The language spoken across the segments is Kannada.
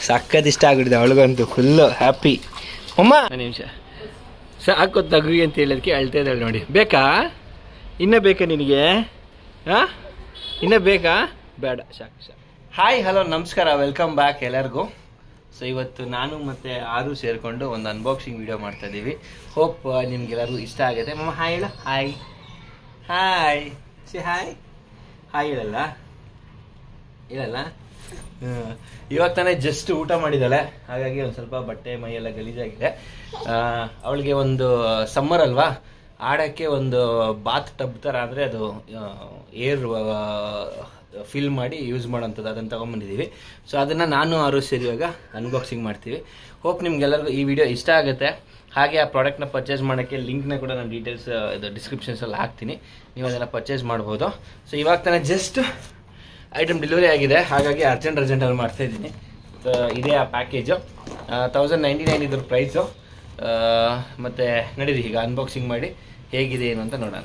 ಸಕ್ಕತ್ ಇಷ್ಟ ಆಗ್ಬಿಟ್ಟಿದೆ ಅವಳಿಗಂತೂ ಫುಲ್ಲು ಹ್ಯಾಪಿ ಅಮ್ಮ ಒಂದು ನಿಮಿಷ ಸಾಕು ತಗು ಅಂತ ಹೇಳೋದಕ್ಕೆ ಅಳ್ತಾ ಇದ್ದಾಳೆ ನೋಡಿ ಬೇಕಾ ಇನ್ನೂ ಬೇಕಾ ನಿನಗೆ ಹಾಂ ಇನ್ನೂ ಬೇಕಾ ಬೇಡ ಸಾಕು ಸಾಕು ಹಾಯ್ ಹಲೋ ನಮಸ್ಕಾರ ವೆಲ್ಕಮ್ ಬ್ಯಾಕ್ ಎಲ್ಲರಿಗೂ ಸೊ ಇವತ್ತು ನಾನು ಮತ್ತು ಆರು ಸೇರಿಕೊಂಡು ಒಂದು ಅನ್ಬಾಕ್ಸಿಂಗ್ ವಿಡಿಯೋ ಮಾಡ್ತಾ ಇದ್ದೀವಿ ಹೋಪ್ ನಿಮ್ಗೆಲ್ಲರಿಗೂ ಇಷ್ಟ ಆಗುತ್ತೆ ಮಮ್ಮ ಹಾಯ್ ಹೇಳು ಹಾಯ್ ಹಾಯ್ ಸಿ ಹಾಯ್ ಹಾಯ್ ಹೇಳಲ್ಲ ಹೇಳಲ್ಲ ಹ್ಮ್. ಇವಾಗ ತಾನೇ ಜಸ್ಟ್ ಊಟ ಮಾಡಿದ್ದಾಳೆ ಹಾಗಾಗಿ ಒಂದು ಸ್ವಲ್ಪ ಬಟ್ಟೆ ಮೈ ಎಲ್ಲ ಗಲೀಜಾಗಿದೆ ಅವಳಿಗೆ ಒಂದು ಸಮ್ಮರ್ ಅಲ್ವಾ ಆಡೋಕ್ಕೆ ಒಂದು ಬಾತ್ ಟಬ್ ಥರ ಅಂದರೆ ಅದು ಏರ್ ಫಿಲ್ ಮಾಡಿ ಯೂಸ್ ಮಾಡೋಂಥದ್ದು ಅದನ್ನು ತೊಗೊಂಬಂದಿದ್ದೀವಿ ಸೊ ಅದನ್ನು ನಾನು ಆರು ಸೇರಿ ಇವಾಗ ಅನ್ಬಾಕ್ಸಿಂಗ್ ಮಾಡ್ತೀವಿ ಹೋಪ್ ನಿಮ್ಗೆಲ್ಲರಿಗೂ ಈ ವಿಡಿಯೋ ಇಷ್ಟ ಆಗುತ್ತೆ ಹಾಗೆ ಆ ಪ್ರಾಡಕ್ಟ್ನ ಪರ್ಚೇಸ್ ಮಾಡೋಕ್ಕೆ ಲಿಂಕ್ನ ಕೂಡ ನಾನು ಡೀಟೇಲ್ಸ್ ಇದು ಡಿಸ್ಕ್ರಿಪ್ಷನ್ಸಲ್ಲಿ ಹಾಕ್ತೀನಿ ನೀವು ಅದನ್ನು ಪರ್ಚೇಸ್ ಮಾಡ್ಬೋದು ಸೊ ಇವಾಗ ತಾನೇ ಜಸ್ಟ್ ಐಟಮ್ ಡೆಲಿವರಿ ಆಗಿದೆ ಹಾಗಾಗಿ ಅರ್ಜೆಂಟ್ ಅರ್ಜೆಂಟಲ್ಲಿ ಮಾಡ್ತಾ ಇದ್ದೀನಿ ಸೊ ಇದೇ ಆ ಪ್ಯಾಕೇಜು ತೌಸಂಡ್ ನೈಂಟಿ ನೈನ್ ಇದ್ರ ಪ್ರೈಸು ಮತ್ತು ನಡೀರಿ ಈಗ ಅನ್ಬಾಕ್ಸಿಂಗ್ ಮಾಡಿ ಹೇಗಿದೆ ಏನು ಅಂತ ನೋಡೋಣ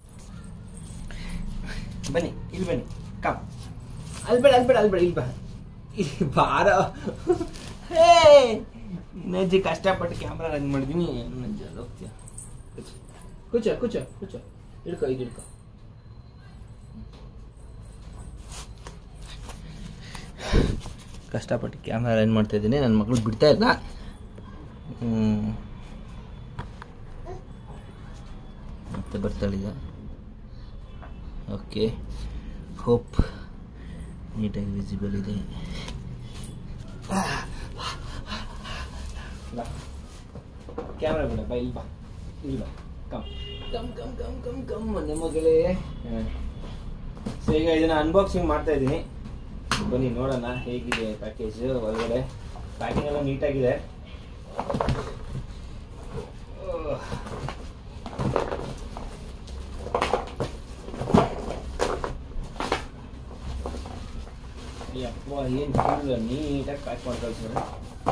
ಬನ್ನಿ ಇಲ್ಲಿ ಬನ್ನಿ ಕಮ್ ಅಲ್ಬೇಡ ಅಲ್ಬೇಡ ಅಲ್ಬೇಡ ಇಲ್ಲಿ ಬಾ ಇಲ್ಲಿ ಬಾರ ಹೇ ನಜ್ಜಿ ಕಷ್ಟಪಟ್ಟು ಕ್ಯಾಮ್ರಾ ರನ್ ಮಾಡಿದ್ದೀನಿ ನಜ್ಜಿ ಅಲ್ಲಿ ಹೋಗ್ತೀಯ ಕುಚ ಕುಚ ಕುಚ ಹಿಡ್ಕೊ ಇದು ಹಿಡ್ಕೊ ಕಷ್ಟಪಟ್ಟು ಕ್ಯಾಮ್ರಾ ರನ್ ಮಾಡ್ತಾ ಇದ್ದೀನಿ ನನ್ನ ಮಗಳು ಬಿಡ್ತಾ ಇಲ್ಲ ಹ್ಮ್. ಮತ್ತೆ ಬರ್ತಾಳಿದ ಓಕೆ ಹೋಪ್ ನೀಟಾಗಿ ವಿಸಿಬಲ್ ಇದೆ ಕ್ಯಾಮ್ರಾ ಬಿಡ ಬಾ ಇಲ್ಲಿ ಬಾ ಇಲ್ಲಿ ಬಾ come come come come come come ಮನೆ ಮಗಳೇ ಸೊ ಈಗ ಇದನ್ನ ಅನ್ಬಾಕ್ಸಿಂಗ್ ಮಾಡ್ತಾ ಇದ್ದೀನಿ ಬನ್ನಿ ನೋಡೋಣ ಹೇಗಿದೆ ಪ್ಯಾಕೇಜ್ ಒಳಗಡೆ ಪ್ಯಾಕಿಂಗ್ ಎಲ್ಲ ನೀಟಾಗಿದೆ ಯಪ್ಪ ಏನು ಫುಲ್ ನೀಟಾಗಿ ಪ್ಯಾಕ್ ಮಾಡಿ ಕಳ್ಸಿದ್ರೆ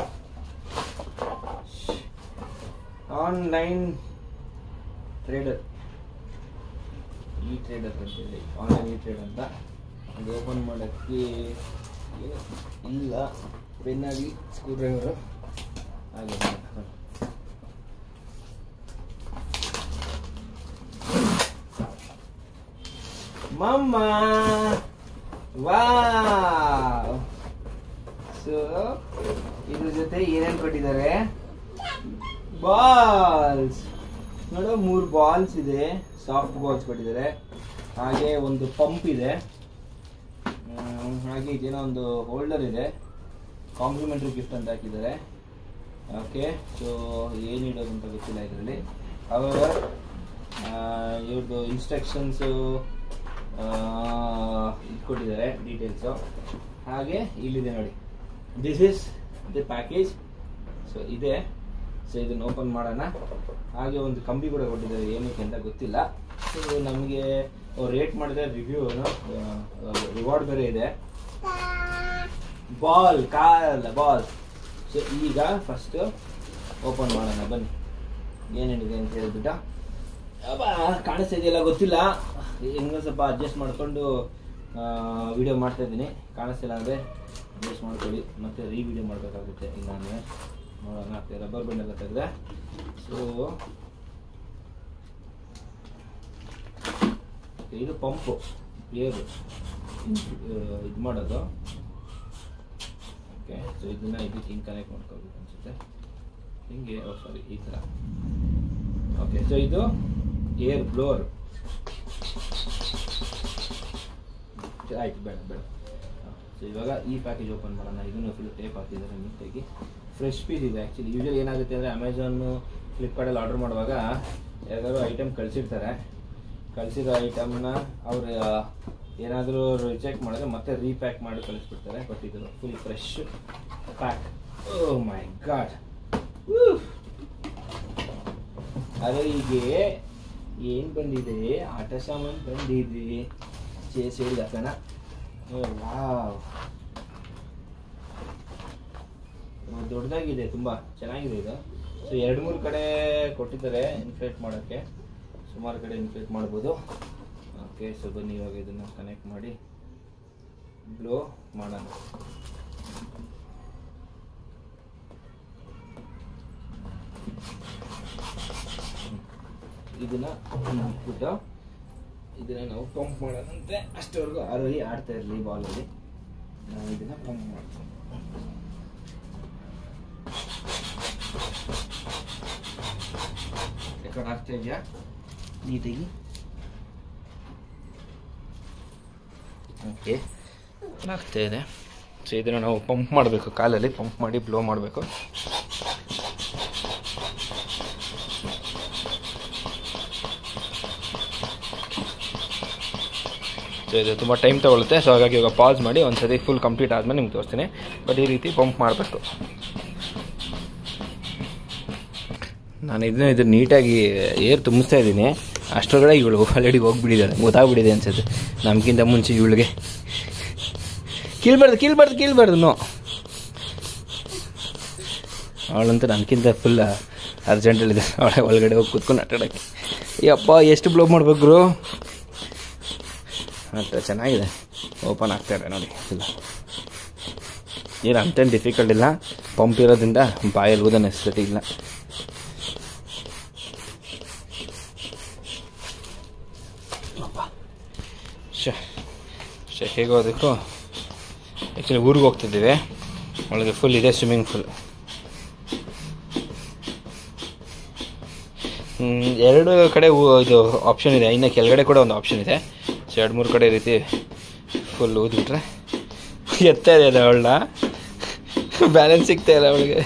ಆನ್ಲೈನ್ ಟ್ರೇಡರ್ ಈ ಟ್ರೇಡರ್ ಅಂತ ಹೇಳಿ ಆನ್ಲೈನ್ ಈ ಟ್ರೇಡ್ ಅಂತ ಅದು ಓಪನ್ ಮಾಡೋಕ್ಕೆ ಏನು ಇಲ್ಲ ಪೆನ್ನಾಗಿ ಸ್ಕ್ರೂ ಡ್ರೈವರು ಹಾಗೆ ಮಮ್ಮ ವಾವ್ ಸೊ ಇದ್ರ ಜೊತೆ ಏನೇನು ಕೊಟ್ಟಿದ್ದಾರೆ ಬಾಲ್ಸ್ ನೋಡು ಮೂರು ಬಾಲ್ಸ್ ಇದೆ ಸಾಫ್ಟ್ ಬಾಲ್ಸ್ ಕೊಟ್ಟಿದ್ದಾರೆ ಹಾಗೆ ಒಂದು ಪಂಪ್ ಇದೆ ಹ್ಮ್, ಹಾಗೆ ಇದೇನೋ ಒಂದು ಹೋಲ್ಡರ್ ಇದೆ ಕಾಂಪ್ಲಿಮೆಂಟ್ರಿ ಗಿಫ್ಟ್ ಅಂತ ಹಾಕಿದ್ದಾರೆ ಓಕೆ ಸೊ ಏನು ಇಡೋದು ಅಂತ ಗೊತ್ತಿಲ್ಲ ಇದರಲ್ಲಿ ಅವರ್ ಇವ್ರದ್ದು ಇನ್ಸ್ಟ್ರಕ್ಷನ್ಸು ಇದು ಕೊಟ್ಟಿದ್ದಾರೆ ಡೀಟೇಲ್ಸು ಹಾಗೆ ಇಲ್ಲಿದೆ ನೋಡಿ this is the package so ಇದೆ ಸೊ ಇದನ್ನು ಓಪನ್ ಮಾಡೋಣ ಹಾಗೆ ಒಂದು ಕಂಬಿ ಕೂಡ ಕೊಟ್ಟಿದ್ದಾರೆ ಏನಕ್ಕೆ ಅಂತ ಗೊತ್ತಿಲ್ಲ ಸೊ ನಮಗೆ ರೇಟ್ ಮಾಡಿದ್ರೆ ರಿವ್ಯೂ ರಿವಾರ್ಡ್ ಬೇರೆ ಇದೆ ಬಾಲ್ ಕಾಲ್ ಬಾಲ್ ಸೊ ಈಗ ಫಸ್ಟ್ ಓಪನ್ ಮಾಡೋಣ ಬನ್ನಿ ಏನೇನಿದೆ ಅಂತ ಹೇಳ್ಬಿಟ್ಟು ಅಬ್ಬಾ ಕಾಣಿಸ್ತಾ ಇದೆಯಲ್ಲ ಗೊತ್ತಿಲ್ಲ ಹೆಂಗೋ ಸ್ವಲ್ಪ ಅಡ್ಜಸ್ಟ್ ಮಾಡಿಕೊಂಡು ವಿಡಿಯೋ ಮಾಡ್ತಾ ಇದ್ದೀನಿ ಕಾಣಿಸ್ತಿಲ್ಲ ಅಂದರೆ ಅಡ್ಜಸ್ಟ್ ಮಾಡ್ಕೊಳ್ಳಿ ಮತ್ತೆ ರೀ ವಿಡಿಯೋ ಮಾಡಬೇಕಾಗುತ್ತೆ ಇಲ್ಲಾಂದರೆ ನೋಡೋಣ ರಬ್ಬರ್ ಬ್ಯಾಂಡ್ ಎಲ್ಲ ತೆಗೆದೆ ಸೊ ಇದು ಪಂಪು ಏರು ಇದು ಮಾಡೋದು ಓಕೆ ಸೊ ಇದನ್ನ ಇದಕ್ಕೆ ಹಿಂಗೆ ಕನೆಕ್ಟ್ ಮಾಡ್ಕೋಬೇಕು ಅನ್ಸುತ್ತೆ ಹಿಂಗೆ ಓ ಸಾರಿ ಈ ಥರ ಓಕೆ ಸೊ ಇದು ಏರ್ ಬ್ಲೋರ್ ಆಯ್ತು ಬೇಡ ಬೇಡ ಸೊ ಇವಾಗ ಈ ಪ್ಯಾಕೇಜ್ ಓಪನ್ ಮಾಡೋಣ ಇದನ್ನು ಫುಲ್ ಟೇಪ್ ಹಾಕಿದ್ದಾರೆ ನೀಟಾಗಿ ಫ್ರೆಶ್ ಪೀಸ್ ಇದೆ ಆ್ಯಕ್ಚುಲಿ ಯೂಶಲಿ ಏನಾಗುತ್ತೆ ಅಂದರೆ ಅಮೆಝಾನು ಫ್ಲಿಪ್ಕಾರ್ಟಲ್ಲಿ ಆರ್ಡರ್ ಮಾಡುವಾಗ ಯಾವ್ದಾದ್ರು ಐಟಮ್ ಕಳಿಸಿರ್ತಾರೆ ಕಳಿಸಿರೋ ಐಟಮ್ನ ಅವ್ರು ಏನಾದರೂ ರಿಜೆಕ್ಟ್ ಮಾಡಿದ್ರೆ ಮತ್ತೆ ರೀಪ್ಯಾಕ್ ಮಾಡಿ ಕಳಿಸ್ಬಿಡ್ತಾರೆ ಬಟ್ ಇದು full fresh pack oh my God ಅದರಿಗೆ ಏನು ಬಂದಿದೆ ಆಟ ಸಾಮಾನು ಬಂದಿದೆ ಚೇಸ್ ಹೇಳಿದ ಕಣ ವಾವ್ ದೊಡ್ಡದಾಗಿದೆ ತುಂಬ ಚೆನ್ನಾಗಿದೆ ಇದು ಸೊ ಎರಡು ಮೂರು ಕಡೆ ಕೊಟ್ಟಿದ್ದಾರೆ ಇನ್ಫ್ಲೇಟ್ ಮಾಡೋಕ್ಕೆ ಸುಮಾರು ಕಡೆ ಇನ್ಫ್ಲೇಟ್ ಮಾಡ್ಬೋದು ಓಕೆ ಸೊ ಬನ್ನಿ ಇವಾಗ ಇದನ್ನು ಕನೆಕ್ಟ್ ಮಾಡಿ ಬ್ಲೋ ಮಾಡೋಣ ಇದನ್ನ ಬಿಟ್ಬಿಟ್ಟು ಇದನ್ನ ನಾವು ಪಂಪ್ ಮಾಡೋದಂತೆ ಅಷ್ಟವರೆಗೂ ಆರೋಹಿ ಆಡ್ತಾ ಇರಲಿ ಬಾಲಲ್ಲಿ ನಾವು ಇದನ್ನ ಪಂಪ್ ಮಾಡ್ತೀವಿ ರೆಕಾರ್ಡ್ ಆಗ್ತಾ ಇದೆಯಾ ನೀಟಾಗಿ ಓಕೆ ಆಗ್ತಾ ಇದೆ ಸೊ ಇದನ್ನು ನಾವು ಪಂಪ್ ಮಾಡಬೇಕು ಕಾಲಲ್ಲಿ ಪಂಪ್ ಮಾಡಿ ಬ್ಲೋ ಮಾಡಬೇಕು ಸೊ ಇದು ತುಂಬ ಟೈಮ್ ತೊಗೊಳುತ್ತೆ ಸೊ ಹಾಗಾಗಿ ಇವಾಗ ಪಾಸ್ ಮಾಡಿ ಒಂದ್ಸತಿ ಫುಲ್ ಕಂಪ್ಲೀಟ್ ಆದಮೇಲೆ ನಿಮ್ಗೆ ತೋರಿಸ್ತೀನಿ ಬಟ್ ಈ ರೀತಿ ಪಂಪ್ ಮಾಡಬೇಕು ನಾನು ಇದನ್ನ ಇದು ನೀಟಾಗಿ ಏರ್ ತುಂಬಿಸ್ತಾ ಇದ್ದೀನಿ ಅಷ್ಟರೊಳಗಡೆ ಇವಳು ಆಲ್ರೆಡಿ ಹೋಗ್ಬಿಟ್ಟಿದ್ದಾಳೆ ಗೊತ್ತಾಗ್ಬಿಟ್ಟಿದೆ ಅನ್ಸುತ್ತೆ ನಮಗಿಂತ ಮುಂಚೆ ಇವಳಿಗೆ ಕೀಳ್ಬಾರ್ದು ಕೀಳ್ಬಾರ್ದು ಕೀಳ್ಬಾರ್ದು ನೋ ಅವಳಂತೂ ನನಗಿಂತ ಫುಲ್ ಅರ್ಜೆಂಟಲ್ಲಿದೆ ಅವಳೆ ಒಳಗಡೆ ಹೋಗಿ ಕೂತ್ಕೊಂಡು ಆಟಾಡೋಕ್ಕೆ ಯಪ್ಪ ಎಷ್ಟು ಬ್ಲೋ ಮಾಡ್ಬೇಕು ಗುರು ಅಂತ ಚೆನ್ನಾಗಿದೆ ಓಪನ್ ಆಗ್ತಾಯಿದೆ ನೋಡಿ ಇಲ್ಲ ಏನು ಅಂತೇನು ಡಿಫಿಕಲ್ಟ್ ಇಲ್ಲ ಪಂಪ್ ಇರೋದ್ರಿಂದ ಬಾಯಲ್ಲಿ ಊದ ನೆಸೆಸಿಟಿ ಇಲ್ಲ ಶ ಶ ಹೇಗೆ ಹೋದಕ್ಕೂ ಆ್ಯಕ್ಚುಲಿ ಊರಿಗೆ ಹೋಗ್ತಿದ್ದೀವಿ ಒಳಗೆ ಫುಲ್ ಇದೆ ಸ್ವಿಮ್ಮಿಂಗ್ ಫುಲ್ ಎರಡು ಕಡೆ ಊ- ಇದು ಆಪ್ಷನ್ ಇದೆ ಇನ್ನು ಕೆಳಗಡೆ ಕೂಡ ಒಂದು ಆಪ್ಷನ್ ಇದೆ ಸೊ ಎರಡು ಮೂರು ಕಡೆ ಈ ರೀತಿ ಫುಲ್ ಊದ್ಬಿಟ್ರೆ ಎತ್ತಾ ಇದೆ ಅಲ್ಲ ಅವಳನ್ನ ಬ್ಯಾಲೆನ್ಸ್ ಸಿಗ್ತಾ ಇಲ್ಲ ಅವಳಿಗೆ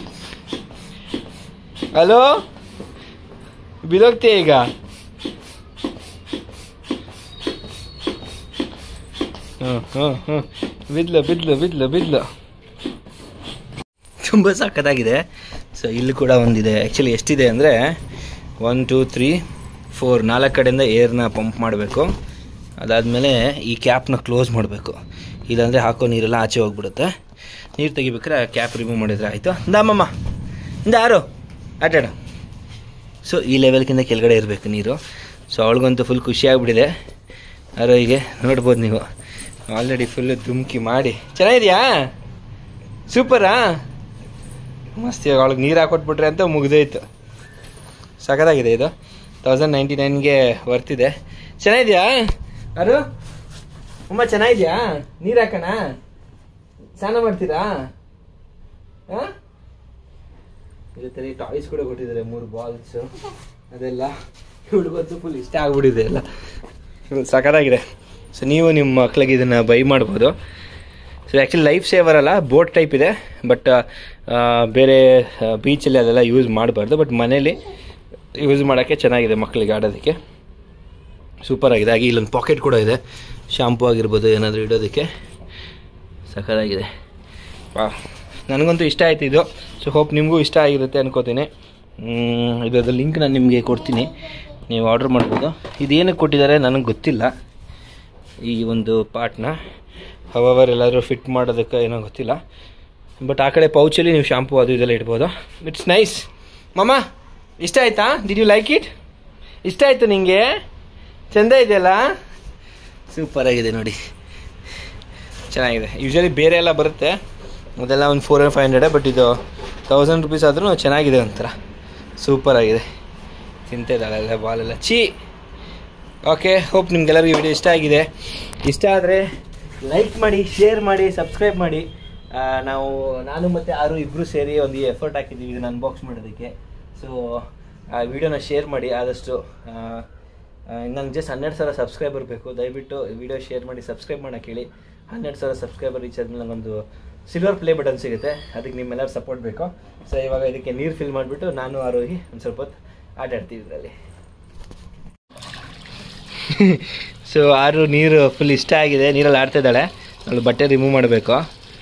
ಹಲೋ ಬಿದೋಗ್ತೀಯ ಈಗ ಹ್ಞೂ ಹ್ಞೂ ಹ್ಞೂ ಬಿದ್ಲು ಬಿದ್ಲು ಬಿದ್ಲು ಬಿದ್ಲು ತುಂಬ ಸಖತ್ತಾಗಿದೆ ಸೊ ಇಲ್ಲಿ ಕೂಡ ಒಂದಿದೆ ಆ್ಯಕ್ಚುಲಿ ಎಷ್ಟಿದೆ ಅಂದರೆ ಒನ್ ಟೂ ತ್ರೀ ಫೋರ್ ನಾಲ್ಕು ಕಡೆಯಿಂದ ಏರ್ನ ಪಂಪ್ ಮಾಡಬೇಕು ಅದಾದಮೇಲೆ ಈ ಕ್ಯಾಪ್ನ ಕ್ಲೋಸ್ ಮಾಡಬೇಕು ಇಲ್ಲಾಂದರೆ ಹಾಕೋ ನೀರೆಲ್ಲ ಆಚೆ ಹೋಗ್ಬಿಡುತ್ತೆ ನೀರು ತೆಗಿಬೇಕಾರೆ ಕ್ಯಾಪ್ ರಿಮೂವ್ ಮಾಡಿದರೆ ಆಯಿತು ದಾಮಮ್ಮ ಇಂದ ಯಾರು ಆಟಾಡ ಸೊ ಈ ಲೆವೆಲ್ಗಿಂತ ಕೆಳಗಡೆ ಇರಬೇಕು ನೀರು ಸೊ ಅವಳಿಗಂತೂ ಫುಲ್ ಖುಷಿಯಾಗ್ಬಿಟ್ಟಿದೆ ಯಾರೋ ಹೀಗೆ ನೋಡ್ಬೋದು ನೀವು ಆಲ್ರೆಡಿ ಫುಲ್ಲು ಧುಮ್ಕಿ ಮಾಡಿ ಚೆನ್ನಾಗಿದೆಯಾ ಸೂಪರಾ ಮಸ್ತ್ ಇವಾಗ ಅವಳಿಗೆ ನೀರು ಹಾಕೊಟ್ಬಿಟ್ರೆ ಅಂತ ಮುಗ್ದೋಯ್ತು ಸಖತ್ತಾಗಿದೆ ಇದು ತೌಸಂಡ್ ನೈಂಟಿ ನೈನ್ಗೆ ವರ್ತಿದೆ ಚೆನ್ನಾಗಿದ್ಯಾ ಅರು ತುಂಬ ಚೆನ್ನಾಗಿದ್ಯಾ ನೀರು ಹಾಕೋಣ ಸ್ನಾನ ಮಾಡ್ತೀರಾ ಹಾಂ ಜೊತೆ ಟಾಯ್ಸ್ ಕೂಡ ಕೊಟ್ಟಿದ್ದಾರೆ ಮೂರು ಬಾಲ್ಸ್ ಅದೆಲ್ಲ ಹುಡುಗತ್ತು ಫುಲ್ ಇಷ್ಟ ಆಗ್ಬಿಟ್ಟಿದೆ ಎಲ್ಲ ಫುಲ್ ಸಖತ್ತಾಗಿದೆ ಸೊ ನೀವು ನಿಮ್ಮ ಮಕ್ಳಿಗೆ ಇದನ್ನು ಬೈ ಮಾಡ್ಬೋದು ಸೊ ಆ್ಯಕ್ಚುಲಿ ಲೈಫ್ ಸೇವರ್ ಅಲ್ಲ ಬೋಟ್ ಟೈಪ್ ಇದೆ ಬಟ್ ಬೇರೆ ಬೀಚಲ್ಲಿ ಅದೆಲ್ಲ ಯೂಸ್ ಮಾಡಬಾರ್ದು ಬಟ್ ಮನೇಲಿ ಯೂಸ್ ಮಾಡೋಕ್ಕೆ ಚೆನ್ನಾಗಿದೆ ಮಕ್ಕಳಿಗೆ ಆಡೋದಕ್ಕೆ ಸೂಪರ್ ಆಗಿದೆ ಹಾಗೆ ಇಲ್ಲೊಂದು ಪಾಕೆಟ್ ಕೂಡ ಇದೆ ಶಾಂಪೂ ಆಗಿರ್ಬೋದು ಏನಾದರೂ ಇಡೋದಕ್ಕೆ ಸಖತ್ತಾಗಿದೆ ವಾ ನನಗಂತೂ ಇಷ್ಟ ಆಯ್ತು ಇದು ಸೊ ಹೋಪ್ ನಿಮಗೂ ಇಷ್ಟ ಆಗಿರುತ್ತೆ ಅನ್ಕೋತೀನಿ ಇದರ ಲಿಂಕ್ ನಾನು ನಿಮಗೆ ಕೊಡ್ತೀನಿ ನೀವು ಆರ್ಡ್ರ್ ಮಾಡ್ಬೋದು ಇದೇನಕ್ಕೆ ಕೊಟ್ಟಿದ್ದಾರೆ ನನಗೆ ಗೊತ್ತಿಲ್ಲ ಈ ಒಂದು ಪಾರ್ಟ್ನ ಹವರ್ ಎಲ್ಲಾದರೂ ಫಿಟ್ ಮಾಡೋದಕ್ಕೆ ಏನೋ ಗೊತ್ತಿಲ್ಲ ಬಟ್ ಆ ಕಡೆ ಪೌಚಲ್ಲಿ ನೀವು ಶಾಂಪೂ ಅದು ಇದೆಲ್ಲ ಇಡ್ಬೋದು ಇಟ್ಸ್ ನೈಸ್ ಮಮ್ಮ ಇಷ್ಟ ಆಯ್ತಾ ಡಿಡ್ ಯು ಲೈಕ್ ಇಟ್ ಇಷ್ಟ ಆಯ್ತು ನಿಂಗೆ ಚೆಂದ ಇದೆಯಲ್ಲ ಸೂಪರ್ ಆಗಿದೆ ನೋಡಿ ಚೆನ್ನಾಗಿದೆ ಯೂಶಲಿ ಬೇರೆ ಎಲ್ಲ ಬರುತ್ತೆ ಅದೆಲ್ಲ ಒಂದು ಫೋರ್ ಫೈವ್ ಹಂಡ್ರೆಡೆ ಬಟ್ ಇದು ತೌಸಂಡ್ ರುಪೀಸ್ ಆದ್ರೂ ಚೆನ್ನಾಗಿದೆ ಒಂಥರ ಸೂಪರ್ ಆಗಿದೆ ತಿಂತಿದ್ದಾಳೆಲ್ಲ ಬಾಲೆಲ್ಲ ಚೀ ಓಕೆ ಹೋಪ್ ನಿಮ್ಗೆಲ್ಲರಿಗೂ ವಿಡಿಯೋ ಇಷ್ಟ ಆಗಿದೆ ಇಷ್ಟ ಆದರೆ ಲೈಕ್ ಮಾಡಿ ಶೇರ್ ಮಾಡಿ ಸಬ್ಸ್ಕ್ರೈಬ್ ಮಾಡಿ ಆ, ನಾವು ನಾನು ಮತ್ತು ಆರು ಇಬ್ಬರು ಸೇರಿ ಒಂದು ಎಫರ್ಟ್ ಹಾಕಿದ್ದೀವಿ ಇದನ್ನು ಅನ್ಬಾಕ್ಸ್ ಮಾಡೋದಕ್ಕೆ ಸೊ ಆ ವಿಡಿಯೋನ ಶೇರ್ ಮಾಡಿ ಆದಷ್ಟು ನನಗೆ ಜಸ್ಟ್ ಹನ್ನೆರಡು ಸಾವಿರ ಸಬ್ಸ್ಕ್ರೈಬರ್ ಬೇಕು ದಯವಿಟ್ಟು ವಿಡಿಯೋ ಶೇರ್ ಮಾಡಿ ಸಬ್ಸ್ಕ್ರೈಬ್ ಮಾಡೋಕೆ ಹೇಳಿ ಹನ್ನೆರಡು ಸಾವಿರ ಸಬ್ಸ್ಕ್ರೈಬರ್ ರೀಚ್ ಆದ್ಮೇಲೆ ನನಗೊಂದು ಸಿಲ್ವರ್ ಪ್ಲೇ ಬಟನ್ ಸಿಗುತ್ತೆ ಅದಕ್ಕೆ ನಿಮ್ಮೆಲ್ಲರೂ ಸಪೋರ್ಟ್ ಬೇಕು ಸೊ ಇವಾಗ ಇದಕ್ಕೆ ನೀರು ಫಿಲ್ ಮಾಡಿಬಿಟ್ಟು ನಾನು ಆರೋಗಿ ಒಂದು ಸ್ವಲ್ಪ ಹೊತ್ತು ಆಟ ಆಡ್ತೀವಿ ಇದರಲ್ಲಿ ಸೊ ಆರು ನೀರು ಫುಲ್ ಇಷ್ಟ ಆಗಿದೆ ನೀರಲ್ಲಿ ಆಡ್ತಾ ಇದ್ದಾಳೆ ಅವಳು ಬಟ್ಟೆ ರಿಮೂವ್ ಮಾಡಬೇಕು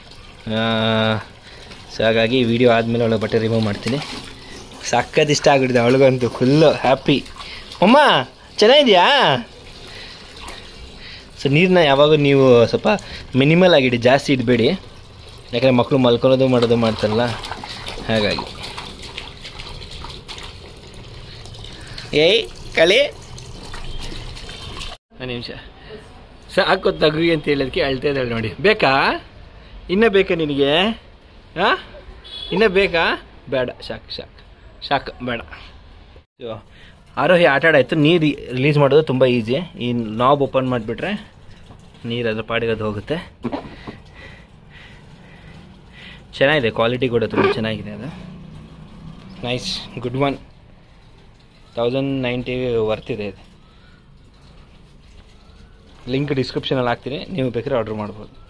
ಸೊ ಹಾಗಾಗಿ ವಿಡಿಯೋ ಆದಮೇಲೆ ಅವಳು ಬಟ್ಟೆ ರಿಮೂವ್ ಮಾಡ್ತೀನಿ ಸಖತ್ ಇಷ್ಟ ಆಗಿಬಿಟ್ಟಿದೆ ಅವಳಿಗಂತೂ ಫುಲ್ಲು ಹ್ಯಾಪಿ ಅಮ್ಮ ಚೆನ್ನಾಗಿದೆಯಾ ಸೊ ನೀರನ್ನ ಯಾವಾಗ ನೀವು ಸ್ವಲ್ಪ ಮಿನಿಮಲ್ ಆಗಿಡಿ ಜಾಸ್ತಿ ಇಡಬೇಡಿ ಯಾಕಂದರೆ ಮಕ್ಕಳು ಮಲ್ಕೊಳೋದು ಮಾಡೋದು ಮಾಡ್ತಾರಲ್ಲ ಹಾಗಾಗಿ ಏಯ್ ಕಳಿ ಒಂದು ನಿಮಿಷ ಸಾಕು ತಗು ಅಂತ ಹೇಳೋದಕ್ಕೆ ಅಳ್ತಾ ಇದ್ದಾಳೆ ನೋಡಿ ಬೇಕಾ ಇನ್ನೂ ಬೇಕಾ ನಿನಗೆ ಹಾಂ ಇನ್ನೂ ಬೇಕಾ ಬೇಡ ಸಾಕು ಸಾಕು ಸಾಕು ಬೇಡ ಸೊ ಆರೋಹಿ ಆಟ ಆಡಾಯ್ತು ನೀರು ರಿಲೀಸ್ ಮಾಡೋದು ತುಂಬ ಈಸಿ ಈ ನಾಬ್ ಓಪನ್ ಮಾಡಿಬಿಟ್ರೆ ನೀರು ಅದ್ರ ಪಾಡಿಗೆ ಅದು ಹೋಗುತ್ತೆ ಚೆನ್ನಾಗಿದೆ ಕ್ವಾಲಿಟಿ ಕೂಡ ತುಂಬ ಚೆನ್ನಾಗಿದೆ ಅದು nice good one thousand ninety ವರ್ತಿದೆ ಇದು ಲಿಂಕ್ ಡಿಸ್ಕ್ರಿಪ್ಷನಲ್ಲಿ ಹಾಕ್ತೀನಿ ನೀವು ಬೇಕಾದ್ರೆ ಆರ್ಡ್ರ್ ಮಾಡ್ಬೋದು